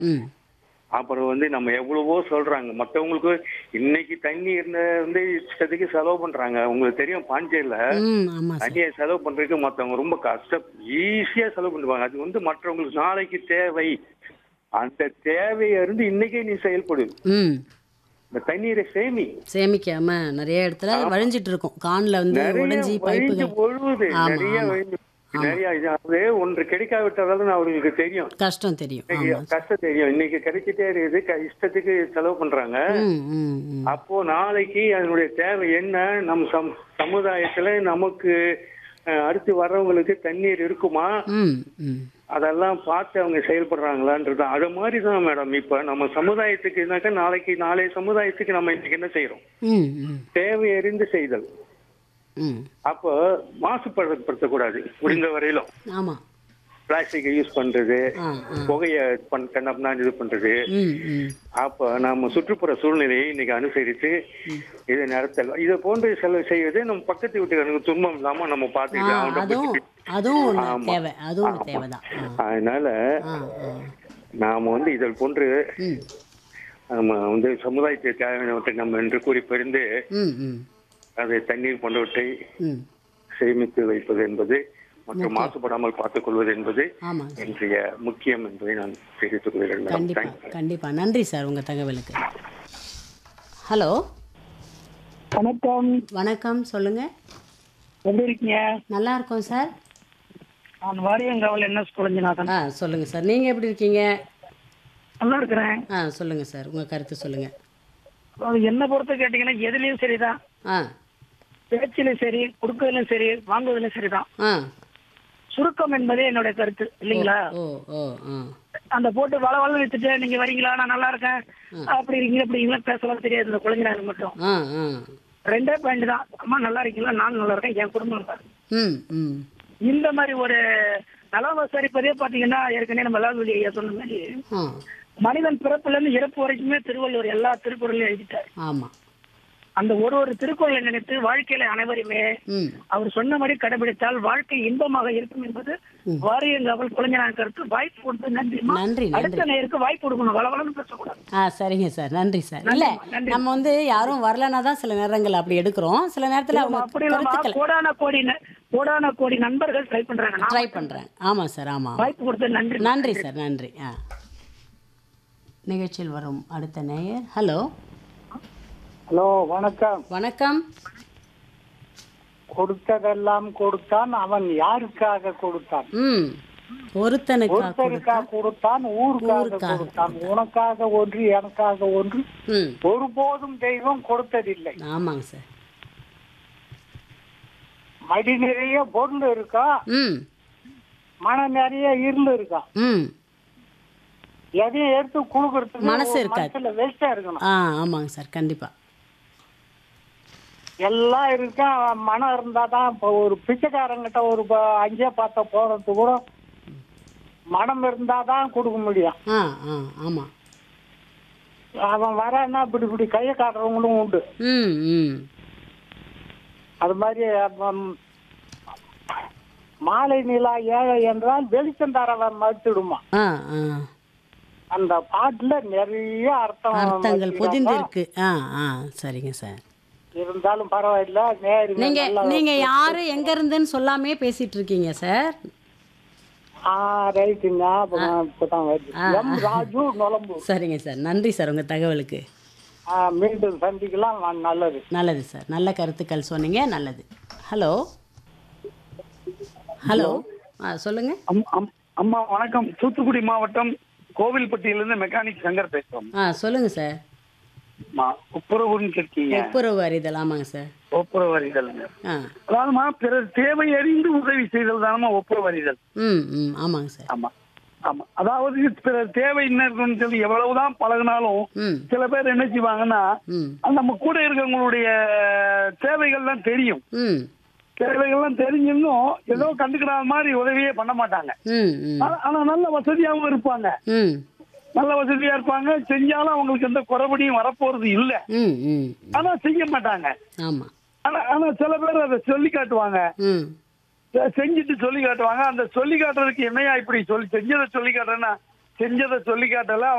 ம் அப்புறம் வந்து நம்ம எவ்வளவோ சொல்றாங்க மத்தவங்களுக்கு இன்னைக்கு தண்ணி இருந்த வந்து இஷ்டத்துக்கு செலவு பண்றாங்க உங்களுக்கு தெரியும் பாஞ்சேல ம் ஆமாம் சார் தண்ணியை செலவு பண்றதுக்கு மத்தவங்க ரொம்ப கஷ்டம் ஈஸியா செலவு பண்ணுவாங்க அது வந்து மற்றவங்களுக்கு நாளைக்கு தேவை அந்த தேவையை இருந்து இன்னைக்கே நீ செயல்படு ம் இந்த தண்ணீரை சேமி சேமிக்காம நிறைய இடத்துல வழிஞ்சிட்டு இருக்கும் கான்ல வந்து நிறைய உடைஞ்சி வழிஞ்சு பைப்புகள் ஒழுகுது ஆமா, நிறைய ஆமா. வழிஞ்சு நிறைய இது அது ஒன்று கிடைக்காவிட்டதாலும் அவங்களுக்கு தெரியும் கஷ்டம் தெரியும் ஆமாம் கஷ்டம் தெரியும் இன்னைக்கு கிடைச்சிட்டே இருக்குது க- இஷ்டத்துக்கு செலவு பண்றாங்க ம் ம் ம் அப்போ நாளைக்கு அதனுடைய தேவை என்ன நம் சம் சமுதாயத்துல நமக்கு அஹ், அடுத்து வர்றவங்களுக்கு தண்ணீர் இருக்குமா ம் ம் அதெல்லாம் பார்த்து அவங்க செயல்படுறாங்களான்றது அது மாதிரி தான் மேடம் இப்ப நம்ம சமுதாயத்துக்குனாக்கா நாளைக்கு நாளைய சமுதாயத்துக்கு நம்ம இன்னைக்கு என்ன செய்யறோம் ம் ம் தேவை அறிந்து செய்தல் ம் அப்போ மாசுபடுத்தக்கூடாது முடிந்த வரையிலும் ஆமாம் பிளாஸ்டிக்கை யூஸ் பண்றது ஆ ஆ புகைய பண் கண்ணப்னா இது பண்றது ம் ம் அப்ப நம்ம சுற்றுப்புற சூழ்நிலையை இன்னைக்கு அனுசரித்து இதை நடத்தல் இதை போன்று செலவு செய்வது நம்ம பக்கத்து வீட்டுக்காரங்களுக்கு துன்பம் இல்லாம நம்ம ஆ பார்த்துக்கலாம் அவன்கிட்ட அதுவும் போயிட்டு. அதுவும் ஒண்ணு ஆமா. தேவை அதுவும் ஒண்ணு தேவைதான் ஆ அதனால ஆ ஆ நாம வந்து இதில் போன்று ம் நம்ம வந்து சமுதாயத்துக்கு தேவையானவற்றை நம்ம என்று கூறி பெருந்து ம் ம் அதை தண்ணீர் போன்றவற்றை ம் சேமித்து வைப்பது என்பது மற்றும் மாசுபடாமல் பார்த்துக் கொள்வது என்பது ஆமாங்க சார் இன்றைய முக்கியம் என்பதை நான் தெரிவித்துக் கொள்கிறேன் மேடம் கண்டிப்பா தேங்க்ஸ் கண்டிப்பா நன்றி சார் உங்க தகவலுக்கு ஹலோ வணக்கம் வணக்கம் சொல்லுங்க எப்படி இருக்கீங்க நல்லா இருக்கோம் சார் நான் வாரியங்காவல் என்ன குழஞ்சிநாதன் ஆ சொல்லுங்க சார் நீங்க எப்படி இருக்கீங்க நல்லா இருக்கிறேன் ஆ சொல்லுங்க சார் உங்க கருத்து சொல்லுங்க அது என்ன பொறுத்த கேட்டீங்கன்னா எதுலயும் சரிதான் ஆ பேச்சிலும் சரி கொடுக்கறதுலயும் சரி வாங்குவதிலும் சரிதான் ஆ சுருக்கம் என்பதே என்னுடைய கருத்து இல்லைங்களா ஓ ஓ ஆ அந்த போட்டு வள வள வித்துட்டு நீங்க வரீங்களா நான் நல்லா இருக்கேன் அப்படி இருக்கீங்க அப்படி இருக்கீங்களா பேசலாம் தெரியாது இந்த குழந்தைங்க மட்டும் ஆ ஆ ரெண்டே பாயிண்ட் தான் அம்மா நல்லா இருக்கீங்களா நான் நல்லா இருக்கேன் என் குடும்பம் நல்லா இருக்கு. ம் ம் இந்த மாதிரி ஒரு நலம் விசாரிப்பதே பாத்தீங்கன்னா ஏற்கனவே நம்ம லால்வலி ஐயா சொன்ன மாதிரி ஆ மனிதன் பிறப்புல இருந்து இறப்பு வரைக்குமே திருவள்ளுவர் எல்லா திருக்குறளையும் எழுதிட்டார் ஆமாம் அந்த ஒரு ஒரு திருக்குறளை நினைத்து வாழ்க்கையில அனைவருமே ம் அவர் சொன்ன மாதிரி கடைபிடித்தால் வாழ்க்கை இன்பமாக இருக்கும் என்பது வாரியங்காவல் குழந்தையான கருத்து வாய்ப்பு கொடுத்து நன்றிமா நன்றி அடுத்த நன்றி நேருக்கு வாய்ப்பு கொடுக்கணும் வளவளன்னு பேசக்கூடாது ஆ சரிங்க சார் நன்றி சார் இல்ல நம்ம வந்து யாரும் வரலன்னா தான் சில நேரங்கள் அப்படி எடுக்கிறோம் சில நேரத்தில் அவங்க அப்படி இல்லாம கருத்துக்கள் கோடான கோடி ந- கோடான கோடி நண்பர்கள் ட்ரை பண்றாங்க நான் ட்ரை பண்றேன் ஆமாம் சார் ஆமாம் வாய்ப்பு கொடுத்து நன்றி நன்றி சார் நன்றி ஆ நிகழ்ச்சியில் வரும் அடுத்த நேயர் ஹலோ ஹலோ வணக்கம் வணக்கம் கொடுத்ததெல்லாம் கொடுத்தான் அவன் யாருக்காக கொடுத்தான் ம் ஒருத்தனுக்கா ஒருத்தருக்காக கொடுத்தான் ஊருக்காக ஊருக்காக கொடுத்தான் உனக்காக ஒன்று எனக்காக ஒன்று ம் ஒருபோதும் தெய்வம் கொடுத்ததில்லை ஆமாங்க சார் மடி நிறைய பொருள் இருக்கா ம் மன நிறைய இருள் இருக்கா ம் எதையும் எடுத்து குடுக்கறதுக்கு மனசு ஒரு இருக்காது. மனசுல வேஸ்டா இருக்கணும் ஆ ஆமாங்க சார் கண்டிப்பாக எல்லாம் இருக்கா மனம் இருந்தாதான் இப்போ ஒரு பிச்சைக்காரங்கிட்ட ஒரு ப- அஞ்சே பத்த போறது கூட மனம் இருந்தாதான் கொடுக்க முடியும் ஆ ஆ ஆமாம் அவன் வரான்னா இப்படி இப்படி கையை காட்டுறவங்களும் உண்டு ம் ம் அது மாதிரி அவன் மாலை நிலா ஏழை என்றால் வெளிச்சம் தரவன் மறுத்துடுமா ஆ ஆ அந்த பாட்டுல நிறைய அர்த்தம் அர்த்தங்கள் வச்சிருக்காங்க. பொதிந்து இருக்கு ஆ ஆ சரிங்க சார் இருந்தாலும் பரவாயில்ல நேரு நீங்க நீங்க யாரு எங்க இருந்துன்னு சொல்லாமே பேசிட்டு இருக்கீங்க சார் ஆ ரைட்டுங்க அப்பதான் இப்பதான் வருது எம் ராஜு நொலம்பு சரிங்க சார் நன்றி சார் உங்க தகவலுக்கு ஆ, மீண்டும் சந்திக்கலாம் வா, நல்லது நல்லது சார் நல்ல கருத்துக்கள் சொன்னீங்க நல்லது ஹலோ ஹலோ ஆ சொல்லுங்க அம்- அம்- அம்மா வணக்கம் தூத்துக்குடி மாவட்டம் கோவில்பட்டியிலிருந்து மெக்கானிக் சங்கர் பேசுறோம் ஆ சொல்லுங்க சார் அம்மா, ஒப்புரவுன்னு கேட்கீங்க ஒப்புரவு அறிதல் ஆமாங்க சார் ஒப்புரவு அறிதல்ங்க ஆ அதாவதுமா பிறர் தேவை அறிந்து உதவி செய்தல் தானமா ஒப்புரவு அறிதல் ம் ம் ஆமாங்க சார் ஆமா ஆமா அதாவது பிறர் தேவை என்ன இருக்குன்னு சொல்லி எவ்வளவுதான் பழகினாலும் ம் சில பேர் என்ன செய்வாங்கன்னா ம் அது நம்ம கூட இருக்கவங்களுடைய தேவைகள்லாம் தெரியும் ம் தேவைகள்லாம் தெரிஞ்சிருந்தும் ஏதோ கண்டுக்கிடாத மாதிரி உதவியே பண்ண மாட்டாங்க ம் ம் ஆனா- ஆனா நல்ல வசதியாகவும் இருப்பாங்க ம் நல்ல வசதியா இருப்பாங்க செஞ்சாலும் அவங்களுக்கு எந்த குறைபடியும் வரப்போறது இல்ல ம் ம் ஆனா செய்ய மாட்டாங்க ஆமாம் ஆனா ஆனா சில பேர் அதை சொல்லி காட்டுவாங்க ம் செ- செஞ்சுட்டு சொல்லி காட்டுவாங்க அந்த சொல்லி காட்டுறதுக்கு என்னையா இப்படி சொல்லி செஞ்சதை சொல்லி காட்டுறேன்னா செஞ்சதை சொல்லி காட்டல